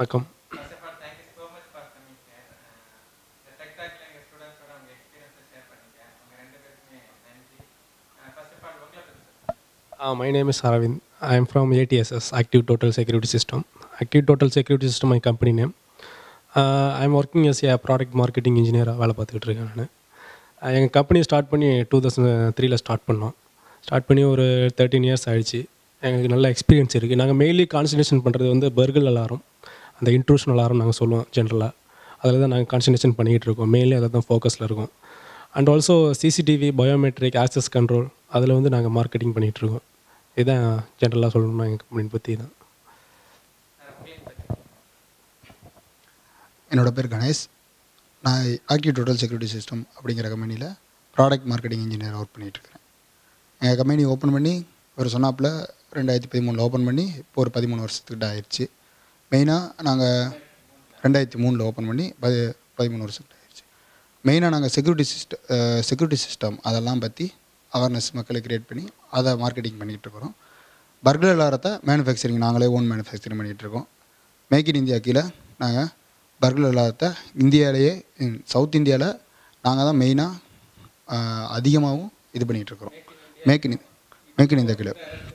வணக்கம் First of all, thank you so much for coming here. Uh, இந்த Tech Talkல எங்க students ஓட உங்க experience அ share பண்ணீங்க. உங்க ரெண்டு பேருக்குமே நன்றி. Uh, first of all, உங்களை பத்தி சொல்லுங்க. My name is Aravind I am from ATSS active total security system active total security system my company name I am working as a product marketing இன்ஜினியராக வேலை பார்த்துக்கிட்டு இருக்கேன் நான் எங்கள் கம்பெனி ஸ்டார்ட் பண்ணி டூ தௌசண்ட் த்ரீல ஸ்டார்ட் பண்ணோம் ஸ்டார்ட் பண்ணி ஒரு தேர்ட்டீன் இயர்ஸ் ஆயிடுச்சு எங்களுக்கு நல்ல எக்ஸ்பீரியன்ஸ் இருக்குது நாங்கள் மெயின்லி கான்சன்ட்ரேஷன் பண்ணுறது வந்து பர்கல் அலாரம் அந்த இன்ட்ரூஷன் அலாரம் நாங்கள் சொல்லுவோம் ஜென்ரலாக அதில் தான் நாங்கள் கான்சன்ட்ரேஷன் பண்ணிகிட்டு இருக்கோம் மெயின்லி அதை தான் ஃபோக்கஸில் இருக்கோம் and also CCTV biometric access control அதில் வந்து நாங்கள் மார்க்கெட்டிங் பண்ணிகிட்ருக்கோம் இதுதான் ஜென்ரலாக சொல்லணும்னா எங்கள் கம்பெனி பற்றி தான் Uh, உங்களையும் பத்தி என்னோட பேர் கணேஷ் நான் ஆக்டிவ் டோட்டல் செக்யூரிட்டி சிஸ்டம் அப்படிங்கிற கம்பெனியில் ப்ராடக்ட் மார்க்கெட்டிங் இன்ஜினியர் ஒர்க் பண்ணிகிட்ருக்கிறேன் எங்கள் கம்பெனி ஓப்பன் பண்ணி ஒரு சொன்னாப்பில் ரெண்டாயிரத்தி பதிமூணில் ஓப்பன் பண்ணி இப்போ ஒரு பதிமூணு வருஷத்துக்கிட்ட ஆயிடுச்சு மெயினாக நாங்கள் ரெண்டாயிரத்தி மூணில் ஓப்பன் பண்ணி பதி பதிமூணு வருஷத்துக்கிட்ட ஆயிடுச்சு மெயினாக நாங்கள் செக்யூரிட்டி சிஸ்டம் செக்யூரிட்டி சிஸ்டம் அதெல்லாம் பற்றி அவேர்னஸ் மக்களை கிரியேட் பண்ணி அதை மார்க்கெட்டிங் பண்ணிகிட்டு இருக்கிறோம் பர்கர் அலாரத்தை மேனுஃபேக்சரிங் நாங்களே ஓன் மேனுஃபேக்சரிங் பண்ணிகிட்டு இருக்கோம் மேக் இன் இந்தியா கீழே நாங்கள் பர்கர் அலாரத்தை இந்தியாவிலேயே சவுத் இந்தியாவில் நாங்கள் தான் மெயினாக அதிகமாகவும் இது பண்ணிகிட்டு இருக்கிறோம் make in make in India கீழே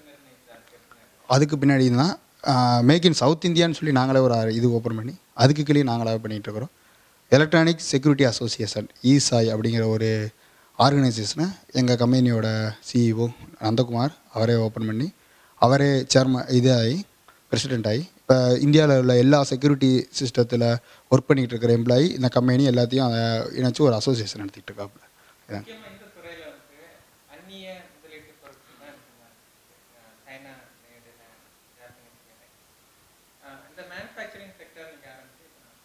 அதுக்கு பின்னாடி தான் மேக் இன் சவுத் இந்தியான்னு சொல்லி நாங்களே ஒரு இது ஓப்பன் பண்ணி அதுக்கு கீழே நாங்களாக பண்ணிகிட்டு இருக்கிறோம் எலக்ட்ரானிக் செக்யூரிட்டி அசோசியேஷன் இசாய் அப்படிங்கிற ஒரு ஆர்கனைசேஷனை எங்கள் கம்பெனியோட சிஇஓ நந்தகுமார் அவரே ஓப்பன் பண்ணி அவரே சேர்மன் இதாகி பிரசிடென்ட் ஆகி இப்போ இந்தியாவில் உள்ள எல்லா செக்யூரிட்டி சிஸ்டத்தில் ஒர்க் பண்ணிகிட்டு இருக்கிற எம்ப்ளாயி இந்த கம்பெனி எல்லாத்தையும் அதை இணைச்சு ஒரு அசோசியேஷன் நடத்திட்டு இருக்காப்புல இதான் முக்கியமா இந்த துறையில வந்து அந்நிய முதலீட்டு பொருட்கள் தான் இருக்குமா? Uh, China made in, uh, Japanese made. Uh, இந்த மேனுஃபேக்சரிங் செக்டர் நீங்க ஆரம்பிச்சு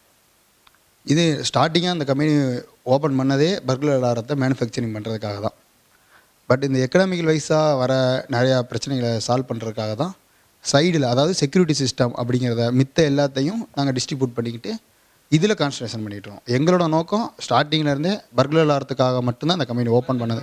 இது ஸ்டார்டிங்காக அந்த கம்பெனி ஓப்பன் பண்ணதே பர்குலர் அலாரத்தை மேனுஃபேக்சரிங் பண்ணுறதுக்காக தான் பட் இந்த எக்கனாமிக்கல் வைஸாக வர நிறையா பிரச்சனைகளை சால்வ் பண்ணுறதுக்காக தான் சைடில் அதாவது செக்யூரிட்டி சிஸ்டம் அப்படிங்கிறத மித்த எல்லாத்தையும் நாங்கள் டிஸ்ட்ரிபியூட் பண்ணிக்கிட்டு இதில் கான்சன்ட்ரேஷன் பண்ணிட்டு இருக்கோம் எங்களோட நோக்கம் ஸ்டார்டிங்ல இருந்தே பர்குலர் அலாரத்துக்காக மட்டும்தான் அந்த கம்பெனி ஓப்பன் பண்ணது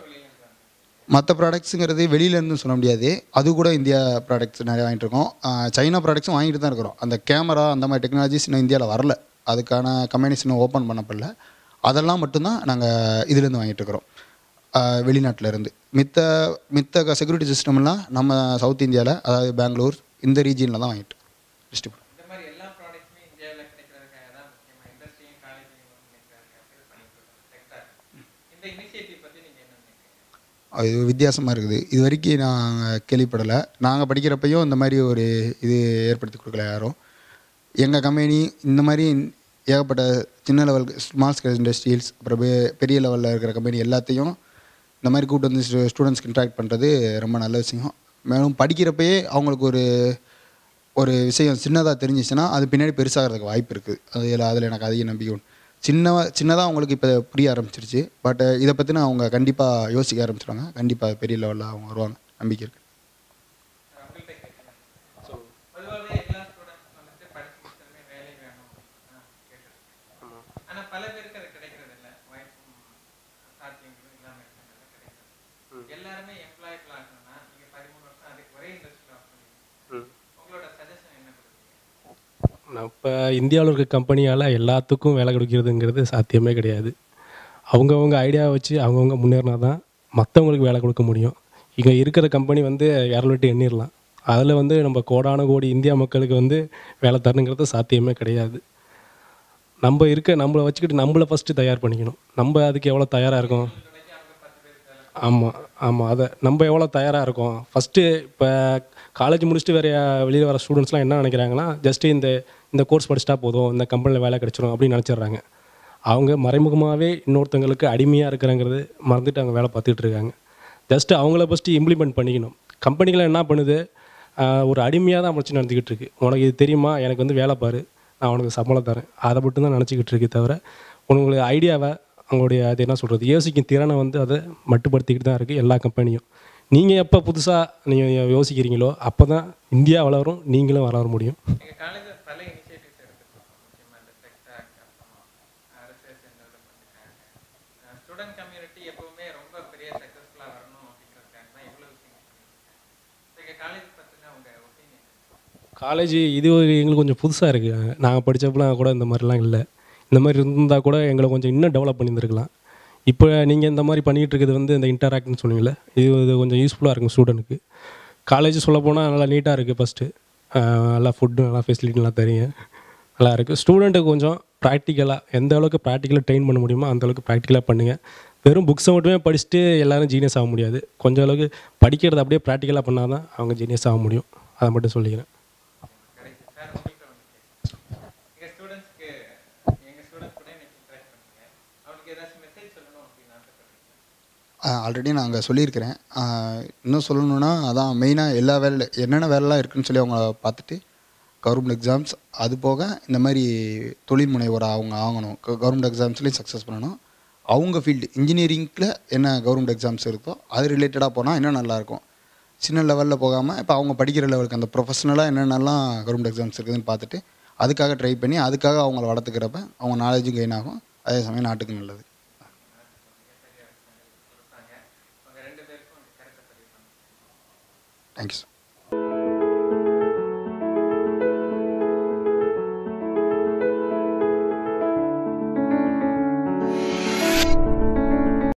மற்ற ப்ராடக்ட்ஸுங்கிறது வெளியிலேருந்து சொல்ல முடியாது அது கூட இந்தியா ப்ராடக்ட்ஸ் நிறையா வாங்கிட்டு இருக்கோம் ஆஹ் சைனா ப்ராடக்ட்ஸும் வாங்கிட்டு தான் இருக்கிறோம் அந்த கேமரா அந்த மாதிரி டெக்னாலஜிஸ் இன்னும் இந்தியாவில் வரல அதுக்கான கம்பெனிஸ் இன்னும் ஓப்பன் பண்ணப்படல அதெல்லாம் மட்டும்தான் நாங்கள் இதுலேருந்து வாங்கிட்டு இருக்கிறோம் ஆஹ் வெளிநாட்டுல இருந்து மித்த மித்த செக்யூரிட்டி சிஸ்டம்லாம் நம்ம சவுத் இந்தியாவில் அதாவது பெங்களூர் இந்த ரீஜியனில் தான் வாங்கிட்டு டிஸ்ட்ரிபியூட் இந்த மாதிரி எல்லா ப்ராடக்ட்ஸுமே இந்தியாவில் கிடைக்கிறதுக்காக தான் முக்கியமா இண்டஸ்ட்ரியும் காலேஜையும் பண்ணிக்கிறதுக்காக இது பண்ணிட்டு இருக்கோம் செக்டர் இந்த இனிஷியேட்டிவ் பத்தி நீங்க என்ன நினைக்கிறீங்க இது வித்தியாசமாக இருக்குது இது வரைக்கும் நாங்கள் கேள்விப்படலை நாங்கள் படிக்கிறப்பையும் இந்த மாதிரி ஒரு இது ஏற்படுத்தி கொடுக்கல யாரும் எங்கள் கம்பெனி இந்த மாதிரி ஏகப்பட்ட சின்ன லெவல் ஸ்மால் ஸ்கேல் இண்டஸ்ட்ரீஸ் அப்புறம் பெ- பெரிய லெவலில் இருக்கிற கம்பெனி எல்லாத்தையும் இந்த மாதிரி கூட்டு வந்து ஸ்டூடெண்ட்ஸ்க்கு இன்ட்ராக்ட் பண்ணுறது ரொம்ப நல்ல விஷயம் மேலும் படிக்கிறப்பயே அவங்களுக்கு ஒரு ஒரு விஷயம் சின்னதாக தெரிஞ்சிச்சுன்னா அது பின்னாடி பெருசாகிறதுக்கு வாய்ப்பு இருக்குது அதில் அதில் எனக்கு அதிக நம்பிக்கை உண்டு சின்ன சின்னதாக அவங்களுக்கு இப்போ புரிய ஆரம்பிச்சிருச்சு பட் இதை பற்றின அவங்க கண்டிப்பாக யோசிக்க ஆரம்பிச்சிடுவாங்க கண்டிப்பாக பெரிய லெவலில் அவங்க வருவாங்க நம்பிக்கை இருக்குது உங்கள்கிட்ட கேட்கலாம் பொதுவாகவே எல்லா ஸ்டூடெண்ட்ஸ் வந்துட்டு படிச்சு முடிச்சதுமே வேலை வேணும் அப்படின்னு கேட்டுருக்கேன் ஆனா பல பேருக்கு அது கிடைக்கிறது இல்லை வாய்ப்பும் சாத்தியங்களும் இல்லாம இருக்கிறதுனால கிடைக்கிறது எல்லாருமே எம்ப்ளாயபிள் ஆகணும்னா நீங்க பதிமூணு வருஷம் அதுக்கு ஒரே இண்டஸ்ட்ரியில் ஒர்க் பண்ணுவீங்க உங்களோட சஜஷன் என்ன கொடுப்பீங்க நான் இப்போ இந்தியாவில் இருக்க கம்பெனியால் எல்லாத்துக்கும் வேலை கொடுக்கிறதுங்கிறது சாத்தியமே கிடையாது அவங்கவுங்க ஐடியா வச்சு அவங்கவுங்க முன்னேறினா தான் மற்றவங்களுக்கு வேலை கொடுக்க முடியும் இங்கே இருக்கிற கம்பெனி வந்து இரநூட்டு எண்ணிடலாம் அதில் வந்து நம்ம கோடான கோடி இந்தியா மக்களுக்கு வந்து வேலை தரணுங்கிறது சாத்தியமே கிடையாது நம்ம இருக்க நம்மளை வச்சுக்கிட்டு நம்மளை ஃபஸ்ட்டு தயார் பண்ணிக்கணும் நம்ம அதுக்கு எவ்வளோ தயாராக இருக்கோம் ஆமாம் ஆமாம் அதை நம்ம எவ்வளோ தயாராக இருக்கோம் ஃபஸ்ட்டு இப்போ காலேஜ் முடிச்சுட்டு வேறு வெளியில் வர ஸ்டூடெண்ட்ஸ்லாம் என்ன நினைக்கிறாங்கன்னா ஜஸ்ட்டு இந்த இந்த கோர்ஸ் படிச்சிட்டா போதும் இந்த கம்பெனியில் வேலை கிடச்சிரும் அப்படின்னு நினச்சிடுறாங்க அவங்க மறைமுகமாகவே இன்னொருத்தங்களுக்கு அடிமையாக இருக்கிறங்கிறது மறந்துட்டு அவங்க வேலை பார்த்துட்டு இருக்காங்க ஜஸ்ட்டு அவங்கள ஃபஸ்ட்டு இம்ப்ளிமெண்ட் பண்ணிக்கணும் கம்பெனிகளை என்ன பண்ணுது ஆஹ் ஒரு அடிமையாக தான் வச்சு நடத்திக்கிட்டு இருக்கு உனக்கு இது தெரியுமா எனக்கு வந்து வேலை பாரு நான் உனக்கு சம்பளம் தரேன் அதை மட்டும் தான் நினச்சிக்கிட்டு இருக்கே தவிர உங்களுக்கு ஐடியாவை அவங்களுடைய அது என்ன சொல்கிறது யோசிக்கும் திறனை வந்து அதை மட்டுப்படுத்திக்கிட்டு தான் இருக்குது எல்லா கம்பெனியும் நீங்கள் எப்போ புதுசாக நீங்கள் யோசிக்கிறீங்களோ அப்போ தான் இந்தியா வளரும் நீங்களும் வளர முடியும் எங்க காலேஜ்ல பல இனிஷியேட்டிவ்ஸ் எடுத்துருக்கோம் முக்கியமா இந்த டெக்டாக் அப்புறம் ரிசர்ச் அண்ட் டெவலப்மெண்ட்டுக்காக ஸ்டூடெண்ட் கம்யூனிட்டி எப்பவுமே ரொம்ப பெரிய சக்ஸஸ்ஃபுல்லாக வரணும் அப்படிங்கிறதுக்காக தான் இவ்வளோ விஷயங்கள் பண்ணியிருக்கேன் எங்கள் காலேஜ் பற்றின உங்க ஒப்பீனியன் காலேஜ் இது எங்களுக்கு கொஞ்சம் புதுசாக இருக்குது நாங்கள் படித்தப்பலாம் கூட இந்த மாதிரிலாம் இல்லை இந்த மாதிரி இருந்தால் கூட எங்களை கொஞ்சம் இன்னும் டெவலப் பண்ணியிருந்துருக்கலாம் இப்போ நீங்கள் இந்த மாதிரி பண்ணிகிட்டு இருக்கிறது வந்து இந்த இன்டராக்ட்னு சொன்னீங்களே இது இது கொஞ்சம் யூஸ்ஃபுல்லாக இருக்கும் ஸ்டூடெண்ட்டுக்கு காலேஜ் சொல்ல போனால் நல்லா நீட்டாக இருக்குது ஃபஸ்ட்டு நல்லா ஃபுட்டு நல்லா ஃபெசிலிட்டி நல்லா தெரியும் நல்லா இருக்குது ஸ்டூடெண்ட்டுக்கு கொஞ்சம் ப்ராக்டிக்கலாக எந்த அளவுக்கு ப்ராக்டிக்கலாக ட்ரெயின் பண்ண முடியுமோ அந்த அளவுக்கு ப்ராக்டிக்கலாக பண்ணுங்கள் வெறும் புக்ஸை மட்டுமே படிச்சுட்டு எல்லாரும் ஜீனியஸ் ஆக முடியாது கொஞ்சம் அளவுக்கு படிக்கிறத அப்படியே ப்ராக்டிக்கலாக பண்ணால் தான் அவங்க ஜீனியஸ் ஆக முடியும் அதை மட்டும் சொல்லிக்கிறேன் கடைசி சார் உங்கள்கிட்ட வந்து எங்கள் ஸ்டூடெண்ட்ஸ்க்கு எங்கள் ஸ்டூடெண்ட்ஸ் கூட இன்னைக்கு இன்ட்ராக்ட் பண்ணுங்க அவனுக்கு ஏதாச்சும் மெசேஜ் சொல்லணும் அப்படின்னு ஆசைப்படுறீங்க ஆல்ரெடி நான் அங்கே சொல்லியிருக்கிறேன் ஆஹ் இன்னும் சொல்லணுன்னா அதான் மெயினாக எல்லா வேலை என்னென்ன வேலைலாம் இருக்குன்னு சொல்லி அவங்க பார்த்துட்டு கவர்மெண்ட் எக்ஸாம்ஸ் அது போக இந்த மாதிரி தொழில் முனைவோராக அவங்க ஆகணும் கவர்மெண்ட் எக்ஸாம்ஸ்லேயும் சக்ஸஸ் பண்ணணும் அவங்க ஃபீல்டு இன்ஜினியரிங்கில் என்ன கவர்மெண்ட் எக்ஸாம்ஸ் இருக்கோ அது ரிலேட்டடாக போனால் இன்னும் நல்லாயிருக்கும் சின்ன லெவலில் போகாமல் இப்போ அவங்க படிக்கிற லெவலுக்கு அந்த ப்ரொஃபஷனலாக என்னென்னலாம் கவர்மெண்ட் எக்ஸாம்ஸ் இருக்குதுன்னு பார்த்துட்டு அதுக்காக ட்ரை பண்ணி அதுக்காக அவங்கள வளர்த்துக்கிறப்ப அவங்க நாலேஜும் கெயின் ஆகும் அதே சமயம் நாட்டுக்கு நல்லது கொடுத்தாங்க உங்கள் ரெண்டு பேருக்கும் உங்கள் கருத்தை பதிவு பண்ணுங்க தேங்க்யூ சார்